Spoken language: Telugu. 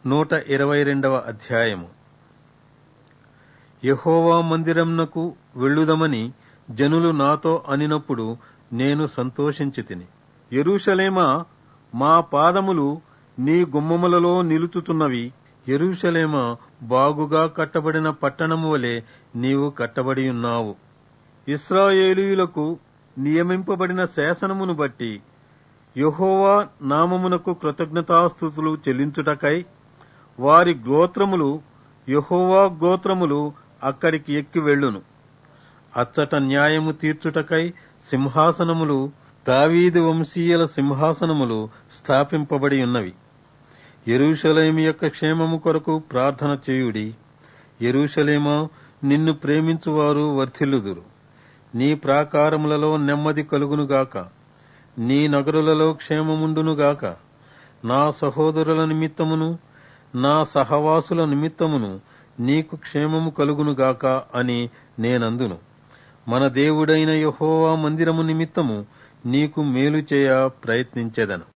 నూట ఇరవై రెండవ అధ్యాయము యహోవా మందిరంనకు వెళ్ళుదమని జనులు నాతో అనినప్పుడు నేను సంతోషించి తిని ఎరుషలేమా మా పాదములు నీ గుమ్మములలో నిలుచుతున్నవి ఎరుషలేమా బాగుగా కట్టబడిన పట్టణము వలె నీవు కట్టబడి ఉన్నావు ఇస్రాయేలీయులకు నియమింపబడిన శాసనమును బట్టి యహోవా నామమునకు కృతజ్ఞతాస్థుతులు చెల్లించుటకై వారి గోత్రములు యహోవా గోత్రములు అక్కడికి ఎక్కి వెళ్ళును అచ్చట న్యాయము తీర్చుటకై సింహాసనములు దావీదు వంశీయుల సింహాసనములు స్థాపింపబడి ఉన్నవి ఎరుషలేము యొక్క క్షేమము కొరకు ప్రార్థన చేయుడి ఎరుషలేమా నిన్ను ప్రేమించువారు వర్ధిల్లుదురు నీ ప్రాకారములలో నెమ్మది కలుగునుగాక నీ నగరులలో క్షేమముండునుగాక నా సహోదరుల నిమిత్తమును నా సహవాసుల నిమిత్తమును నీకు క్షేమము కలుగునుగాక అని నేనందును మన దేవుడైన యహోవా మందిరము నిమిత్తము నీకు మేలు చేయ ప్రయత్నించెదను